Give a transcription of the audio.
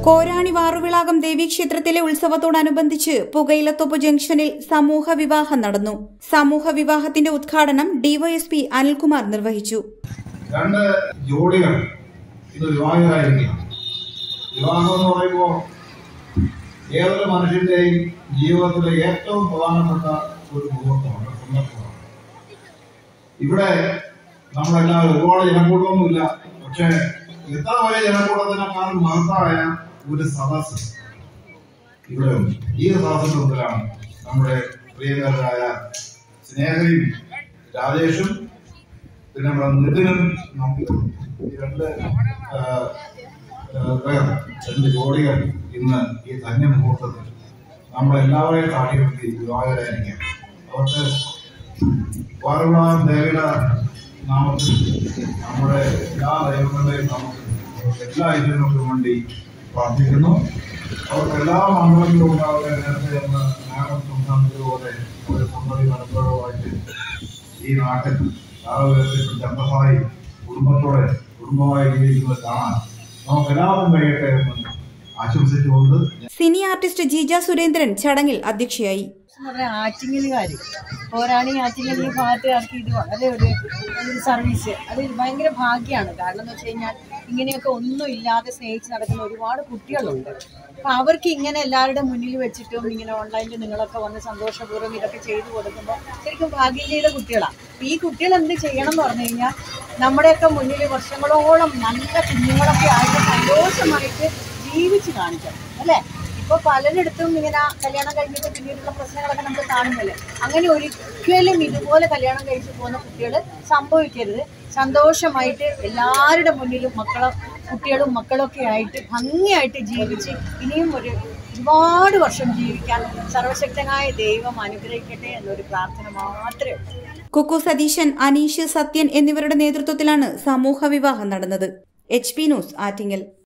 കോരാണി വാറുവിളാകം ദേവീക്ഷേത്രത്തിലെ ഉത്സവത്തോടനുബന്ധിച്ച് പുകയിലത്തോപ്പ് ജംഗ്ഷനിൽ സമൂഹ വിവാഹം നടന്നു സമൂഹ വിവാഹത്തിന്റെ ഉദ്ഘാടനം ഡിവൈഎസ്പി അനിൽകുമാർ നിർവഹിച്ചു രണ്ട് ജോഡികൾ ഇത് വിവാഹിതരായിരിക്കുകയാണ് വിവാഹം എന്ന് പറയുമ്പോൾ ഏതൊരു മനുഷ്യന്റെയും ജീവിതത്തിലെ ഏറ്റവും പ്രധാനപ്പെട്ട ഒരു മുഹൂർത്തമാണ് സന്ദർഭമാണ് ഇവിടെ നമ്മളെല്ലാവരും ഒരുപാട് ജനക്കൂട്ടമൊന്നുമില്ല പക്ഷേ എത്ര വലിയ ജനക്കൂട്ടത്തിനേക്കാളും മഹത്തായ ഒരു സദസ് ഇവിടെ ഉണ്ട് ഈ സദസ്സിന്റെ മുമ്പിലാണ് നമ്മുടെ പ്രിയങ്കരായ സ്നേഹയും രാജേഷും പിന്നെ നമ്മുടെ നിതിനും നമുക്ക് ഈ രണ്ട് ആ, ആ, പേർ രണ്ട് ജോഡികൾ ഇന്ന് ഈ ധന്യ മുഹൂർത്തത്തിൽ നമ്മളെല്ലാവരെയും സാക്ഷ്യപ്പെടുത്തി വിവാഹരായിരിക്കാം അവർക്ക് വാറുവിളാം ദേവിയുടെ നാമത്തിൽ നമ്മുടെ എല്ലാ ദൈവങ്ങളുടെയും നാമത്തിൽ എല്ലാ ഐശ്വര്യങ്ങൾക്കും വേണ്ടി പ്രാർത്ഥിക്കുന്നു അവർക്ക് എല്ലാ മംഗളങ്ങളും ഉണ്ടാവുക നേരത്തെ എന്ന് മാഡം സംസാരിച്ചതുപോലെ ഒരു സന്തതി മനസ്സിലുള്ളതായിട്ട് ഈ നാട്ടിൽ ആളുകൾക്ക് അന്തസ്സായി കുടുംബത്തോടെ കുടുംബമായി ജീവിക്കുന്നത് കാണാൻ നമുക്ക് എല്ലാവർക്കും കഴിയട്ടെ എന്ന് ആശംസിച്ചുകൊണ്ട് സിനി ആർട്ടിസ്റ്റ് ജീജ സുരേന്ദ്രൻ ചടങ്ങിൽ അധ്യക്ഷയായി എന്ന് പറഞ്ഞാൽ ആറ്റിങ്ങലുകാര് പോരാണി ആറ്റിങ്ങൽ ഈ ഭാഗത്തുകാർക്ക് ഇത് വളരെ ഒരു ഒരു സർവീസ് അത് ഭയങ്കര ഭാഗ്യമാണ് കാരണം എന്ന് വെച്ച് കഴിഞ്ഞാൽ ഇങ്ങനെയൊക്കെ ഒന്നും ഇല്ലാതെ സ്നേഹിച്ച് നടക്കുന്ന ഒരുപാട് കുട്ടികളുണ്ട് അപ്പൊ അവർക്ക് ഇങ്ങനെ എല്ലാവരുടെ മുന്നിൽ വെച്ചിട്ടും ഇങ്ങനെ ഓൺലൈനിൽ നിങ്ങളൊക്കെ വന്ന് സന്തോഷപൂർവ്വം ഇതൊക്കെ ചെയ്തു കൊടുക്കുമ്പോൾ ശരിക്കും ഭാഗ്യം ചെയ്ത കുട്ടികളാണ് അപ്പൊ ഈ കുട്ടികൾ എന്ത് ചെയ്യണം എന്ന് പറഞ്ഞു കഴിഞ്ഞാൽ നമ്മുടെയൊക്കെ മുന്നിൽ വർഷങ്ങളോളം നല്ല കുഞ്ഞുങ്ങളൊക്കെ ആയിട്ട് സന്തോഷമായിട്ട് ജീവിച്ച് കാണിക്കണം അല്ലേ ഇപ്പൊ പലരിടത്തും ഇങ്ങനെ കല്യാണം കഴിഞ്ഞിട്ട് പിന്നീടുള്ള പ്രശ്നങ്ങളൊക്കെ നമുക്ക് കാണുന്നില്ലേ അങ്ങനെ ഒരിക്കലും ഇതുപോലെ കല്യാണം കഴിച്ചു പോകുന്ന കുട്ടികൾ സംഭവിക്കരുത് സന്തോഷമായിട്ട് എല്ലാവരുടെ മുന്നിലും മക്കളെ കുട്ടികളും മക്കളൊക്കെ ആയിട്ട് ഭംഗിയായിട്ട് ജീവിച്ച് ഇനിയും ഒരു ഒരുപാട് വർഷം ജീവിക്കാൻ സർവശക്തനായ ദൈവം അനുഗ്രഹിക്കട്ടെ എന്നൊരു പ്രാർത്ഥന മാത്രമേ ഉള്ളൂ കുക്കു സതീശൻ അനീഷ് സത്യൻ എന്നിവരുടെ നേതൃത്വത്തിലാണ് സമൂഹ വിവാഹം നടന്നത് എച്ച് പി ന്യൂസ് ആറ്റിങ്ങൽ